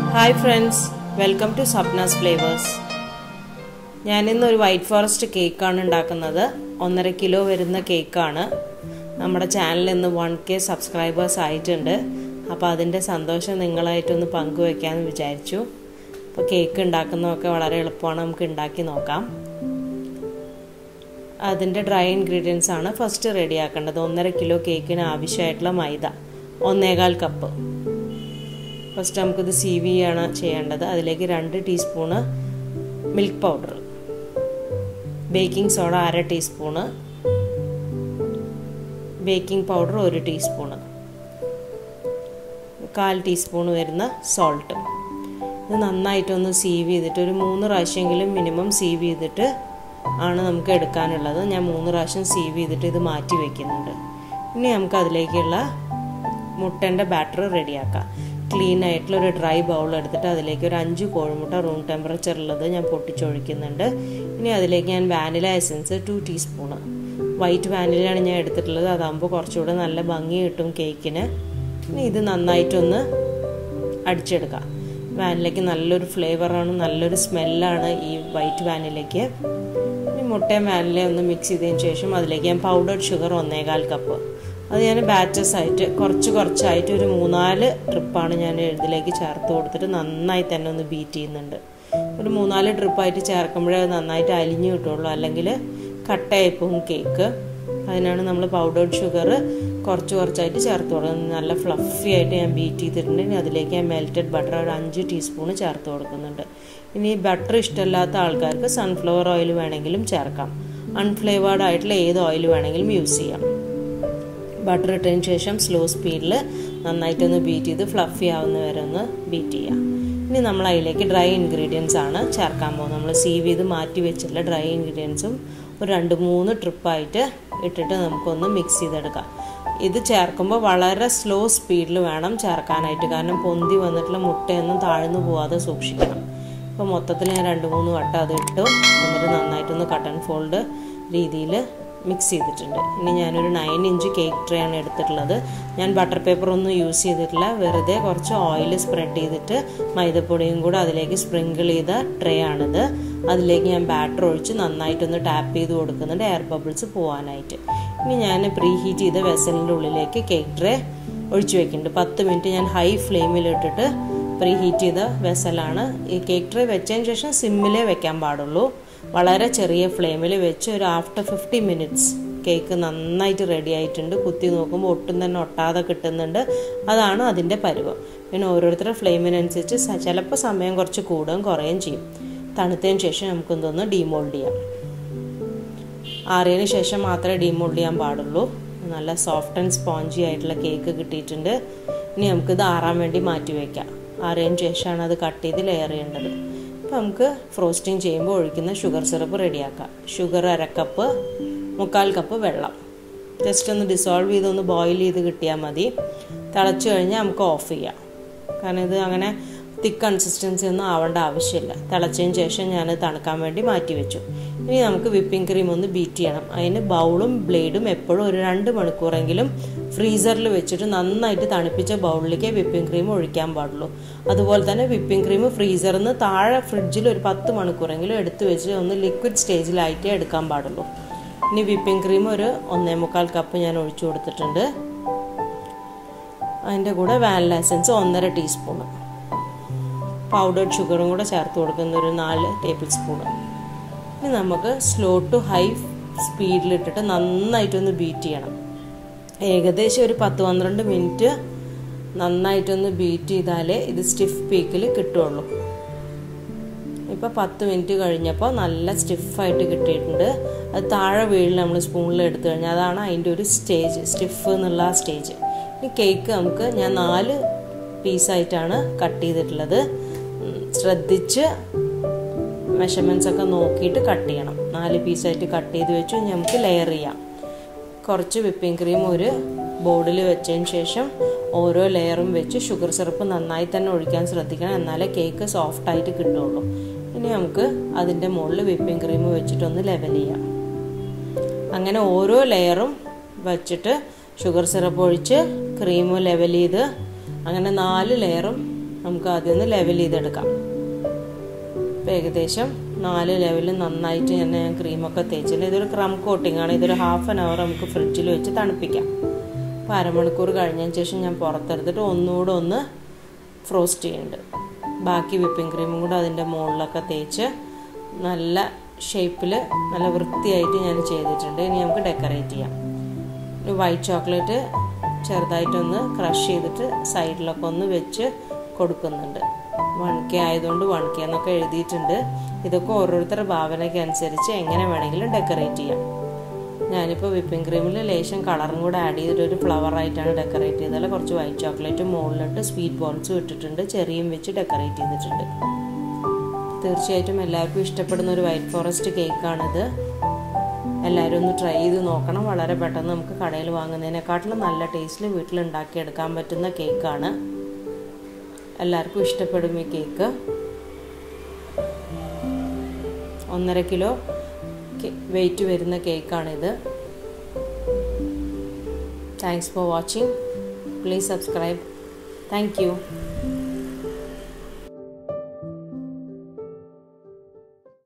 hi friends welcome to Swapna's flavours ഞാനിന്ന് ഒരു white forest കേക്കാണ് ഉണ്ടാക്കുന്നത് ഒന്നര കിലോ വരുന്ന കേക്കാണ് നമ്മുടെ ചാനലിൽ ഇന്ന് വൺ കെ സബ്സ്ക്രൈബേഴ്സ് ആയിട്ടുണ്ട് അപ്പോൾ അതിൻ്റെ സന്തോഷം നിങ്ങളായിട്ടൊന്ന് പങ്കുവെക്കാമെന്ന് വിചാരിച്ചു അപ്പോൾ കേക്ക് ഉണ്ടാക്കുന്നതൊക്കെ വളരെ എളുപ്പമാണ് നമുക്ക് ഉണ്ടാക്കി നോക്കാം അതിൻ്റെ ഡ്രൈ ഇൻഗ്രീഡിയൻസ് ആണ് ഫസ്റ്റ് റെഡിയാക്കേണ്ടത് ഒന്നര കിലോ കേക്കിന് ആവശ്യമായിട്ടുള്ള മൈദ ഒന്നേകാൽ കപ്പ് ഫസ്റ്റ് നമുക്കിത് സി വി ആണ് ചെയ്യേണ്ടത് അതിലേക്ക് രണ്ട് teaspoon milk powder baking soda അര ടീസ്പൂണ് ബേക്കിംഗ് പൗഡർ ഒരു ടീസ്പൂണ് കാൽ ടീസ്പൂൺ വരുന്ന സോൾട്ട് ഇത് നന്നായിട്ടൊന്ന് സീവ് ചെയ്തിട്ട് ഒരു മൂന്ന് പ്രാവശ്യമെങ്കിലും മിനിമം സീവ് ചെയ്തിട്ട് ആണ് നമുക്ക് എടുക്കാനുള്ളത് ഞാൻ മൂന്ന് പ്രാവശ്യം സീവ് ചെയ്തിട്ട് ഇത് മാറ്റി വെക്കുന്നുണ്ട് ഇനി നമുക്ക് അതിലേക്കുള്ള മുട്ടൻ്റെ ബാറ്റർ റെഡിയാക്കാം ക്ലീൻ ആയിട്ടുള്ള ഒരു ഡ്രൈ ബൗൾ എടുത്തിട്ട് അതിലേക്ക് ഒരു അഞ്ച് കോഴിമുട്ട റൂം ടെമ്പറേച്ചറുള്ളത് ഞാൻ പൊട്ടിച്ചൊഴിക്കുന്നുണ്ട് ഇനി അതിലേക്ക് ഞാൻ vanilla essence two teaspoon white വാനിലയാണ് ഞാൻ എടുത്തിട്ടുള്ളത് അതാകുമ്പോൾ കുറച്ചുകൂടെ നല്ല ഭംഗി കിട്ടും കേക്കിന് ഇനി ഇത് നന്നായിട്ടൊന്ന് അടിച്ചെടുക്കാം വാനിലയ്ക്ക് നല്ലൊരു ഫ്ലേവറാണ് നല്ലൊരു സ്മെല്ലാണ് ഈ വൈറ്റ് വാനിലയ്ക്ക് ഇനി മുട്ടയും വാനിലയും ഒന്ന് മിക്സ് ചെയ്തതിന് ശേഷം അതിലേക്ക് ഞാൻ പൗഡർഡ് ഷുഗർ ഒന്നേകാൽ കപ്പ് അത് ഞാൻ ബാച്ചസ് ആയിട്ട് കുറച്ച് കുറച്ചായിട്ട് ഒരു മൂന്നാല് ട്രിപ്പാണ് ഞാൻ ഇതിലേക്ക് ചേർത്ത് കൊടുത്തിട്ട് നന്നായി തന്നെ ഒന്ന് ബീറ്റ് ചെയ്യുന്നുണ്ട് ഒരു മൂന്നാല് ട്രിപ്പായിട്ട് ചേർക്കുമ്പോഴേ അത് നന്നായിട്ട് അലിഞ്ഞു കിട്ടുള്ളൂ അല്ലെങ്കിൽ കട്ടയായി പോകും കേക്ക് അതിനാണ് നമ്മൾ പൗഡേർഡ് ഷുഗർ കുറച്ച് കുറച്ചായിട്ട് ചേർത്ത് കൊടുക്കുന്നത് നല്ല ഫ്ലഫി ആയിട്ട് ഞാൻ ബീറ്റ് ചെയ്തിട്ടുണ്ട് ഇനി അതിലേക്ക് ഞാൻ മെൽറ്റഡ് ബട്ടർ ഒരു അഞ്ച് ടീസ്പൂൺ ചേർത്ത് കൊടുക്കുന്നുണ്ട് ഇനി ബട്ടർ ഇഷ്ടമില്ലാത്ത ആൾക്കാർക്ക് സൺഫ്ലവർ ഓയിൽ വേണമെങ്കിലും ചേർക്കാം അൺഫ്ലേവേർഡ് ആയിട്ടുള്ള ഏത് ഓയിൽ വേണമെങ്കിലും യൂസ് ചെയ്യാം ബട്ടർ ഇട്ടതിന് ശേഷം സ്ലോ സ്പീഡിൽ നന്നായിട്ടൊന്ന് ബീറ്റ് ചെയ്ത് ഫ്ലഫി ആവുന്ന വരെ ഒന്ന് ബീറ്റ് ചെയ്യാം ഇനി നമ്മൾ അതിലേക്ക് ഡ്രൈ ഇൻഗ്രീഡിയൻസ് ആണ് ചേർക്കാൻ പോകുന്നത് നമ്മൾ സീവ് ചെയ്ത് മാറ്റി വെച്ചിട്ടുള്ള ഡ്രൈ ഇൻഗ്രീഡിയൻസും ഒരു രണ്ട് മൂന്ന് ട്രിപ്പായിട്ട് ഇട്ടിട്ട് നമുക്കൊന്ന് മിക്സ് ചെയ്തെടുക്കാം ഇത് ചേർക്കുമ്പോൾ വളരെ സ്ലോ സ്പീഡിൽ വേണം ചേർക്കാനായിട്ട് കാരണം പൊന്തി വന്നിട്ടുള്ള മുട്ടയൊന്നും താഴ്ന്നു പോവാതെ സൂക്ഷിക്കണം അപ്പോൾ മൊത്തത്തിൽ ഞാൻ രണ്ട് മൂന്ന് വട്ടം അത് ഇട്ടു എന്നിട്ട് നന്നായിട്ടൊന്ന് കട്ടൺ ഫോൾഡ് രീതിയിൽ മിക്സ് ചെയ്തിട്ടുണ്ട് ഇനി ഞാനൊരു നയൻ ഇഞ്ച് കേക്ക് ട്രേ ആണ് എടുത്തിട്ടുള്ളത് ഞാൻ ബട്ടർ പേപ്പർ ഒന്നും യൂസ് ചെയ്തിട്ടില്ല വെറുതെ കുറച്ച് ഓയിൽ സ്പ്രെഡ് ചെയ്തിട്ട് മൈദപ്പൊടിയും കൂടെ അതിലേക്ക് സ്പ്രിങ്കിൾ ചെയ്ത ട്രേ ആണിത് അതിലേക്ക് ഞാൻ ബാറ്റർ ഒഴിച്ച് നന്നായിട്ടൊന്ന് ടാപ്പ് ചെയ്ത് കൊടുക്കുന്നുണ്ട് എയർ ബബിൾസ് പോകാനായിട്ട് ഇനി ഞാൻ പ്രീ ഹീറ്റ് ചെയ്ത വെസലിൻ്റെ ഉള്ളിലേക്ക് കേക്ക് ട്രേ ഒഴിച്ചു വെക്കുന്നുണ്ട് പത്ത് മിനിറ്റ് ഞാൻ ഹൈ ഫ്ലെയിമിൽ ഇട്ടിട്ട് പ്രീ ഹീറ്റ് ചെയ്ത വെസലാണ് ഈ കേക്ക് ട്രേ വെച്ചതിന് ശേഷം സിമ്മിലേ വെക്കാൻ പാടുള്ളൂ വളരെ ചെറിയ ഫ്ലെയിമിൽ വെച്ച് ഒരു ആഫ്റ്റർ ഫിഫ്റ്റി മിനിറ്റ്സ് കേക്ക് നന്നായിട്ട് റെഡി ആയിട്ടുണ്ട് കുത്തി നോക്കുമ്പോൾ ഒട്ടും തന്നെ ഒട്ടാതെ കിട്ടുന്നുണ്ട് അതാണ് അതിൻ്റെ പരുവം പിന്നെ ഓരോരുത്തരുടെ ഫ്ലെയിമിനനുസരിച്ച് ചിലപ്പോൾ സമയം കുറച്ച് കൂടുകയും കുറയുകയും ചെയ്യും തണുത്തതിന് ശേഷം നമുക്കൊന്ന് ഡീമോൾഡ് ചെയ്യാം ആറിയതിന് ശേഷം മാത്രമേ ഡീമോൾഡ് ചെയ്യാൻ പാടുള്ളൂ നല്ല സോഫ്റ്റ് ആൻഡ് സ്പോഞ്ചി ആയിട്ടുള്ള കേക്ക് കിട്ടിയിട്ടുണ്ട് ഇനി നമുക്കിത് ആറാൻ വേണ്ടി മാറ്റി വയ്ക്കാം ആറിയതിന് ശേഷമാണ് അത് കട്ട് ചെയ്ത് ലെയർ ചെയ്യേണ്ടത് അപ്പോൾ നമുക്ക് ഫ്രോസ്റ്റിംഗ് ചെയ്യുമ്പോൾ ഒഴിക്കുന്ന ഷുഗർ സിറപ്പ് റെഡിയാക്കാം ഷുഗർ അരക്കപ്പ് മുക്കാൽ കപ്പ് വെള്ളം ജസ്റ്റ് ഒന്ന് ഡിസോൾവ് ചെയ്ത് ഒന്ന് ബോയിൽ ചെയ്ത് കിട്ടിയാൽ മതി തിളച്ച് കഴിഞ്ഞാൽ നമുക്ക് ഓഫ് ചെയ്യാം കാരണം ഇത് അങ്ങനെ തിക്ക് കൺസിസ്റ്റൻസി ഒന്നും ആവേണ്ട ആവശ്യമില്ല തിളച്ചതിന് ശേഷം ഞാൻ തണുക്കാൻ വേണ്ടി മാറ്റി വെച്ചു ഇനി നമുക്ക് വിപ്പിംഗ് ക്രീം ഒന്ന് ബീറ്റ് ചെയ്യണം അതിന് ബൗളും ബ്ലേഡും എപ്പോഴും ഒരു രണ്ട് മണിക്കൂറെങ്കിലും ഫ്രീസറിൽ വെച്ചിട്ട് നന്നായിട്ട് തണുപ്പിച്ച ബൗളിലേക്ക് വിപ്പിംഗ് ക്രീം ഒഴിക്കാൻ പാടുള്ളൂ അതുപോലെ തന്നെ വിപ്പിംഗ് ക്രീം ഫ്രീസറിൽ നിന്ന് താഴെ ഫ്രിഡ്ജിൽ ഒരു പത്ത് മണിക്കൂറെങ്കിലും എടുത്തു വെച്ച് ഒന്ന് ലിക്വിഡ് സ്റ്റേജിലായിട്ടേ എടുക്കാൻ പാടുള്ളൂ ഇനി വിപ്പിംഗ് ക്രീം ഒരു ഒന്നേ മുക്കാൽ കപ്പ് ഞാൻ ഒഴിച്ചു കൊടുത്തിട്ടുണ്ട് അതിൻ്റെ കൂടെ വാനില എസൻസ് ഒന്നര ടീസ്പൂണ് പൗഡേർഡ് ഷുഗറും കൂടെ ചേർത്ത് കൊടുക്കുന്ന ഒരു നാല് ടേബിൾ സ്പൂൺ ഇനി നമുക്ക് സ്ലോ ടു ഹൈ സ്പീഡിലിട്ടിട്ട് നന്നായിട്ടൊന്ന് ബീറ്റ് ചെയ്യണം ഏകദേശം ഒരു പത്ത് പന്ത്രണ്ട് മിനിറ്റ് നന്നായിട്ടൊന്ന് ബീറ്റ് ചെയ്താലേ ഇത് സ്റ്റിഫ് പീക്കിൽ കിട്ടുള്ളൂ ഇപ്പോൾ പത്ത് മിനിറ്റ് കഴിഞ്ഞപ്പോൾ നല്ല സ്റ്റിഫായിട്ട് കിട്ടിയിട്ടുണ്ട് അത് താഴെ വീഴിൽ നമ്മൾ സ്പൂണിൽ എടുത്തു കഴിഞ്ഞാൽ അതാണ് അതിൻ്റെ ഒരു സ്റ്റേജ് സ്റ്റിഫ് എന്നുള്ള ആ സ്റ്റേജ് ഈ കേക്ക് നമുക്ക് ഞാൻ നാല് പീസായിട്ടാണ് കട്ട് ചെയ്തിട്ടുള്ളത് ശ്രദ്ധിച്ച് മെഷർമെൻറ്റ്സ് ഒക്കെ നോക്കിയിട്ട് കട്ട് ചെയ്യണം നാല് പീസായിട്ട് കട്ട് ചെയ്ത് വെച്ചു നമുക്ക് ലെയർ ചെയ്യാം കുറച്ച് വിപ്പിംഗ് ക്രീം ഒരു ബോർഡിൽ വെച്ചതിന് ശേഷം ഓരോ ലെയറും വെച്ച് ഷുഗർ സിറപ്പ് നന്നായി തന്നെ ഒഴിക്കാൻ ശ്രദ്ധിക്കണം എന്നാലേ കേക്ക് സോഫ്റ്റായിട്ട് കിട്ടുള്ളൂ ഇനി നമുക്ക് അതിൻ്റെ മുകളിൽ വിപ്പിംഗ് ക്രീം വെച്ചിട്ടൊന്ന് ലെവൽ ചെയ്യാം അങ്ങനെ ഓരോ ലെയറും വച്ചിട്ട് ഷുഗർ സിറപ്പ് ഒഴിച്ച് ക്രീം ലെവൽ ചെയ്ത് അങ്ങനെ നാല് ലെയറും നമുക്ക് ആദ്യം ഒന്ന് ലെവൽ ചെയ്തെടുക്കാം ഇപ്പം ഏകദേശം നാല് ലെവലിൽ നന്നായിട്ട് ഞാൻ ഞാൻ ക്രീമൊക്കെ തേച്ചിട്ടുണ്ട് ഇതൊരു ക്രം കോട്ടിംഗ് ആണ് ഇതൊരു ഹാഫ് ആൻ അവർ നമുക്ക് ഫ്രിഡ്ജിൽ വെച്ച് തണുപ്പിക്കാം അപ്പോൾ അരമണിക്കൂർ കഴിഞ്ഞതിന് ശേഷം ഞാൻ പുറത്തെടുത്തിട്ട് ഒന്നുകൂടെ ഒന്ന് ഫ്രോസ്റ്റ് ചെയ്യുന്നുണ്ട് ബാക്കി വിപ്പിംഗ് ക്രീമും കൂടെ അതിൻ്റെ മുകളിലൊക്കെ തേച്ച് നല്ല ഷേപ്പിൽ നല്ല വൃത്തിയായിട്ട് ഞാൻ ചെയ്തിട്ടുണ്ട് ഇനി നമുക്ക് ഡെക്കറേറ്റ് ചെയ്യാം വൈറ്റ് ചോക്ലേറ്റ് ചെറുതായിട്ടൊന്ന് ക്രഷ് ചെയ്തിട്ട് സൈഡിലൊക്കെ ഒന്ന് വെച്ച് കൊടുക്കുന്നുണ്ട് വൺ കെ ആയതുകൊണ്ട് വൺ കെ എന്നൊക്കെ എഴുതിയിട്ടുണ്ട് ഇതൊക്കെ ഓരോരുത്തരുടെ ഭാവനയ്ക്ക് അനുസരിച്ച് എങ്ങനെ വേണമെങ്കിലും ഡെക്കറേറ്റ് ചെയ്യാം ഞാനിപ്പോൾ വിപ്പിംഗ് ക്രീമിൽ ലേശം കളറും കൂടെ ആഡ് ചെയ്തിട്ട് ഒരു ഫ്ലവർ ആയിട്ടാണ് ഡെക്കറേറ്റ് ചെയ്തത് കുറച്ച് വൈറ്റ് ചോക്ലേറ്റ് മുകളിലിട്ട് സ്വീറ്റ് ബോൾസും ഇട്ടിട്ടുണ്ട് ചെറിയും വെച്ച് ഡെക്കറേറ്റ് ചെയ്തിട്ടുണ്ട് തീർച്ചയായിട്ടും എല്ലാവർക്കും ഇഷ്ടപ്പെടുന്ന ഒരു വൈറ്റ് ഫോറസ്റ്റ് കേക്കാണിത് എല്ലാവരും ഒന്ന് ട്രൈ ചെയ്ത് നോക്കണം വളരെ പെട്ടെന്ന് നമുക്ക് കടയിൽ വാങ്ങുന്നതിനെക്കാട്ടിലും നല്ല ടേസ്റ്റിൽ വീട്ടിൽ ഉണ്ടാക്കിയെടുക്കാൻ പറ്റുന്ന കേക്കാണ് എല്ലാവർക്കും ഇഷ്ടപ്പെടും ഈ കേക്ക് ഒന്നര കിലോ വെയിറ്റ് വരുന്ന കേക്കാണിത് thanks for watching please subscribe thank U